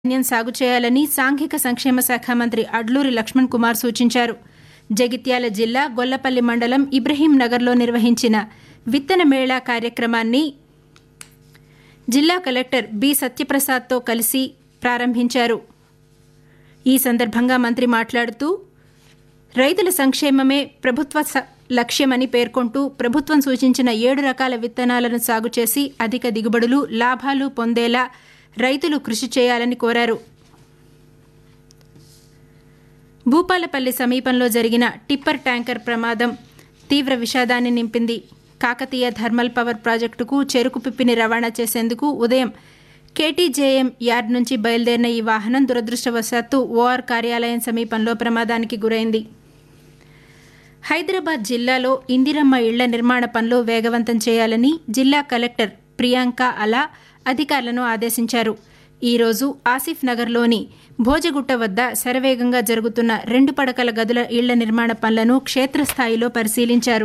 ధాన్యం సాగు చేయాలని సాంఘిక సంక్షేమ శాఖ మంత్రి అడ్లూరి లక్ష్మణ్ కుమార్ సూచించారు జగిత్యాల జిల్లా గొల్లపల్లి మండలం ఇబ్రహీం నగర్లో నిర్వహించిన విత్తన మేళా కార్యక్రమాన్ని జిల్లా కలెక్టర్ బి సత్యప్రసాద్తో కలిసి ప్రారంభించారు ఈ సందర్భంగా మంత్రి మాట్లాడుతూ రైతుల సంక్షేమమే ప్రభుత్వ స- లక్ష్యమని పేర్కొంటూ ప్రభుత్వం సూచించిన ఏడు రకాల విత్తనాలను సాగు చేసి అధిక దిగుబడులు లాభాలు పొందేలా రైతులు కృషి చేయాలని కోరారు భూపాలపల్లి సమీపంలో జరిగిన టిప్పర్ ట్యాంకర్ ప్రమాదం తీవ్ర విషాదాన్ని నింపింది కాకతీయ థర్మల్ పవర్ ప్రాజెక్టుకు చెరుకు పిప్పిని రవాణా చేసేందుకు ఉదయం కేటీజేఎం యార్డ్ నుంచి బయలుదేరిన ఈ వాహనం దురదృష్టవశాత్తు ఓఆర్ కార్యాలయం సమీపంలో ప్రమాదానికి గురైంది హైదరాబాద్ జిల్లాలో ఇందిరమ్మ ఇళ్ల నిర్మాణ పనులు వేగవంతం చేయాలని జిల్లా కలెక్టర్ ప్రియాంక అలా అధికారులను ఆదేశించారు ఈరోజు ఆసిఫ్ నగర్లోని భోజగుట్ట వద్ద శరవేగంగా జరుగుతున్న రెండు పడకల గదుల ఇళ్ల నిర్మాణ పనులను క్షేత్రస్థాయిలో పరిశీలించారు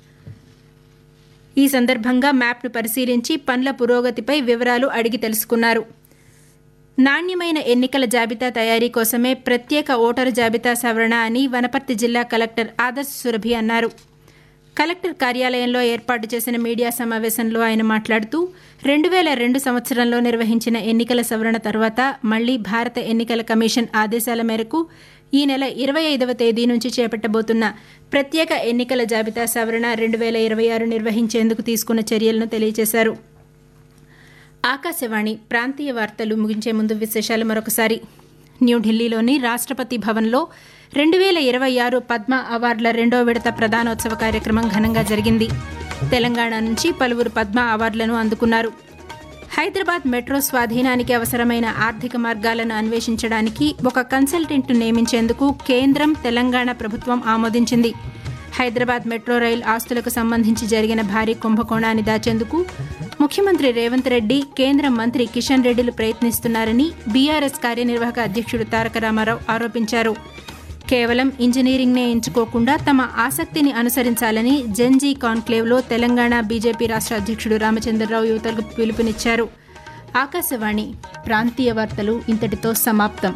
ఈ సందర్భంగా మ్యాప్ను పరిశీలించి పనుల పురోగతిపై వివరాలు అడిగి తెలుసుకున్నారు నాణ్యమైన ఎన్నికల జాబితా తయారీ కోసమే ప్రత్యేక ఓటరు జాబితా సవరణ అని వనపర్తి జిల్లా కలెక్టర్ ఆదర్శ్ సురభి అన్నారు కలెక్టర్ కార్యాలయంలో ఏర్పాటు చేసిన మీడియా సమావేశంలో ఆయన మాట్లాడుతూ రెండు వేల రెండు సంవత్సరంలో నిర్వహించిన ఎన్నికల సవరణ తర్వాత మళ్లీ భారత ఎన్నికల కమిషన్ ఆదేశాల మేరకు ఈ నెల ఇరవై ఐదవ తేదీ నుంచి చేపట్టబోతున్న ప్రత్యేక ఎన్నికల జాబితా సవరణ రెండు వేల ఇరవై ఆరు నిర్వహించేందుకు తీసుకున్న చర్యలను తెలియజేశారు ఆకాశవాణి ప్రాంతీయ వార్తలు ముగించే ముందు విశేషాలు మరొకసారి న్యూఢిల్లీలోని రాష్ట్రపతి భవన్లో రెండు వేల ఇరవై ఆరు పద్మ అవార్డుల రెండో విడత ప్రధానోత్సవ కార్యక్రమం ఘనంగా జరిగింది తెలంగాణ నుంచి పలువురు పద్మ అవార్డులను అందుకున్నారు హైదరాబాద్ మెట్రో స్వాధీనానికి అవసరమైన ఆర్థిక మార్గాలను అన్వేషించడానికి ఒక కన్సల్టెంట్ను నియమించేందుకు కేంద్రం తెలంగాణ ప్రభుత్వం ఆమోదించింది హైదరాబాద్ మెట్రో రైల్ ఆస్తులకు సంబంధించి జరిగిన భారీ కుంభకోణాన్ని దాచేందుకు ముఖ్యమంత్రి రేవంత్ రెడ్డి కేంద్ర మంత్రి కిషన్ రెడ్డిలు ప్రయత్నిస్తున్నారని బీఆర్ఎస్ కార్యనిర్వాహక అధ్యక్షుడు తారక రామారావు ఆరోపించారు కేవలం ఇంజనీరింగ్నే ఎంచుకోకుండా తమ ఆసక్తిని అనుసరించాలని జెన్జీ కాన్క్లేవ్లో తెలంగాణ బీజేపీ రాష్ట్ర అధ్యక్షుడు రామచంద్రరావు యువతలకు పిలుపునిచ్చారు ఆకాశవాణి ప్రాంతీయ వార్తలు ఇంతటితో సమాప్తం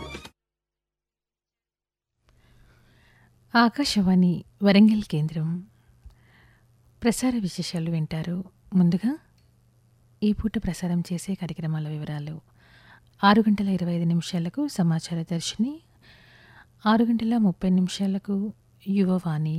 ఆకాశవాణి వరంగల్ కేంద్రం ప్రసార విశేషాలు వింటారు ముందుగా ఈ పూట ప్రసారం చేసే కార్యక్రమాల వివరాలు ఆరు గంటల ఇరవై ఐదు నిమిషాలకు సమాచార దర్శిని ఆరు గంటల ముప్పై నిమిషాలకు యువవాణి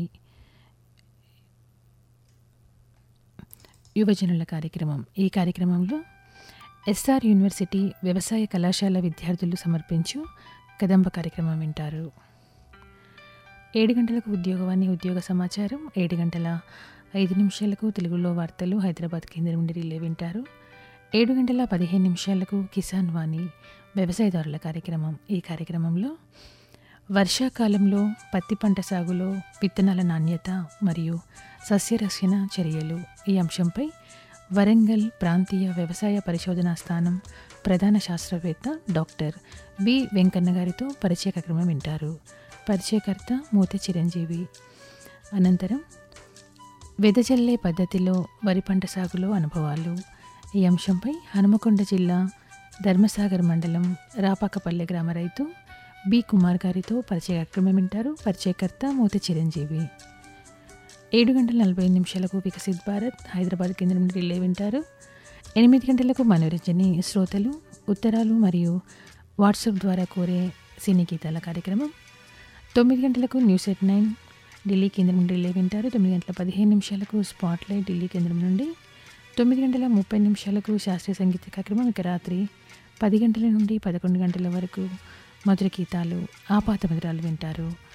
యువజనుల కార్యక్రమం ఈ కార్యక్రమంలో ఎస్ఆర్ యూనివర్సిటీ వ్యవసాయ కళాశాల విద్యార్థులు సమర్పించు కదంబ కార్యక్రమం వింటారు ఏడు గంటలకు ఉద్యోగవాణి ఉద్యోగ సమాచారం ఏడు గంటల ఐదు నిమిషాలకు తెలుగులో వార్తలు హైదరాబాద్ కేంద్రం నుండి రిలే వింటారు ఏడు గంటల పదిహేను నిమిషాలకు కిసాన్ వాణి వ్యవసాయదారుల కార్యక్రమం ఈ కార్యక్రమంలో వర్షాకాలంలో పత్తి పంట సాగులో విత్తనాల నాణ్యత మరియు సస్యరక్షణ చర్యలు ఈ అంశంపై వరంగల్ ప్రాంతీయ వ్యవసాయ పరిశోధనా స్థానం ప్రధాన శాస్త్రవేత్త డాక్టర్ బి వెంకన్న గారితో పరిచయ కార్యక్రమం వింటారు పరిచయకర్త మూత చిరంజీవి అనంతరం వెదజల్లే పద్ధతిలో వరి పంట సాగులో అనుభవాలు ఈ అంశంపై హనుమకొండ జిల్లా ధర్మసాగర్ మండలం రాపాకపల్లె గ్రామ రైతు బి కుమార్ గారితో పరిచయ కార్యక్రమం వింటారు పరిచయకర్త మూత చిరంజీవి ఏడు గంటల నలభై ఐదు నిమిషాలకు వికసిత్ భారత్ హైదరాబాద్ కేంద్రం నుండి రిలే వింటారు ఎనిమిది గంటలకు మనోరంజని శ్రోతలు ఉత్తరాలు మరియు వాట్సాప్ ద్వారా కోరే సినీ గీతాల కార్యక్రమం తొమ్మిది గంటలకు న్యూస్ ఎట్ నైన్ ఢిల్లీ కేంద్రం నుండి రిలే వింటారు తొమ్మిది గంటల పదిహేను నిమిషాలకు స్పాట్ లైట్ ఢిల్లీ కేంద్రం నుండి తొమ్మిది గంటల ముప్పై నిమిషాలకు శాస్త్రీయ సంగీత కార్యక్రమం ఇక రాత్రి పది గంటల నుండి పదకొండు గంటల వరకు మధుర గీతాలు ఆపాత మధురాలు వింటారు